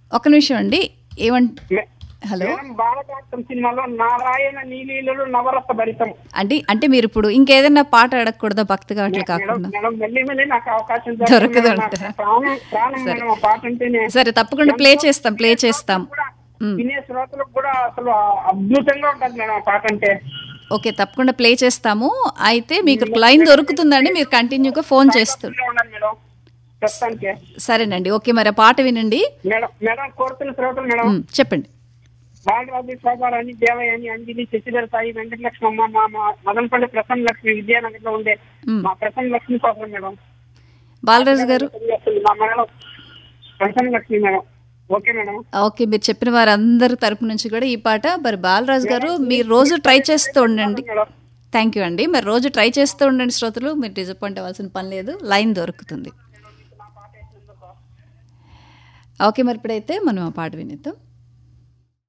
ఒక నిమిషం అండి ఏమంట మే- హలో మేడం బాలకాష్టం సినిమాలో నారాయణ నీలీలు నవరస భరితం అంటే అంటే మీరు ఇప్పుడు ఇంకేదైనా పాట అడగకూడదా భక్తిగా అట్లా మేడం కాకుండా మేడం మెల్లి మెల్లి నాకు అవకాశం దొరకదు మేడం. అంటారా? నాకు ప్రాణం ప్రాణం మేడం ఆ పాట అంటేనే సరే తప్పకుండా ప్లే చేస్తాం ప్లే చేస్తాం కూడా వినే శ్రోతలకు కూడా అసలు అద్భుతంగా ఉంటుంది మేడం ఆ పాట అంటే ఓకే తప్పకుండా ప్లే చేస్తాము అయితే మీకు లైన్ దొరుకుతుందండి మీరు కంటిన్యూగా ఫోన్ చేస్తారు ఇలా ఉండాలి మేడం ప్రస్తుతానికి సరేనండి ఓకే మరి ఆ పాట వినండి మేడం మేడం కోరుతున్న శ్రోతలు మేడం ఉమ్, చెప్పండి బాలరాజు శోభారాణి దేవయాని అంజలి శశిధర సాయి వెంకటలక్ష్మమ్మ మా మా మదనపల్లి ప్రసన్న లక్ష్మి విద్యానగర్ లో ఉండే మ్. మా ప్రసన్న లక్ష్మి కోసం మేడం బాలరాజు గారు తెలియజేస్తుంది మా madam Prasanna Lakshmi madam okay madam okay మీరు చెప్పిన వారందరి తరపు నుంచి కూడా ఈ పాట మరి బాలరాజు గారు మీరు రోజు ట్రై చేస్తూ ఉండండి మేడం థ్యాంక్ యూ అండి మరి రోజు ట్రై చేస్తూ ఉండండి శ్రోతలు మీరు డిసప్పాయింట్ అవ్వాల్సిన పని లేదు లైన్ దొరుకుతుంది ఓకే మరి ఇప్పుడైతే మనం ఆ పాట వినిద్దాం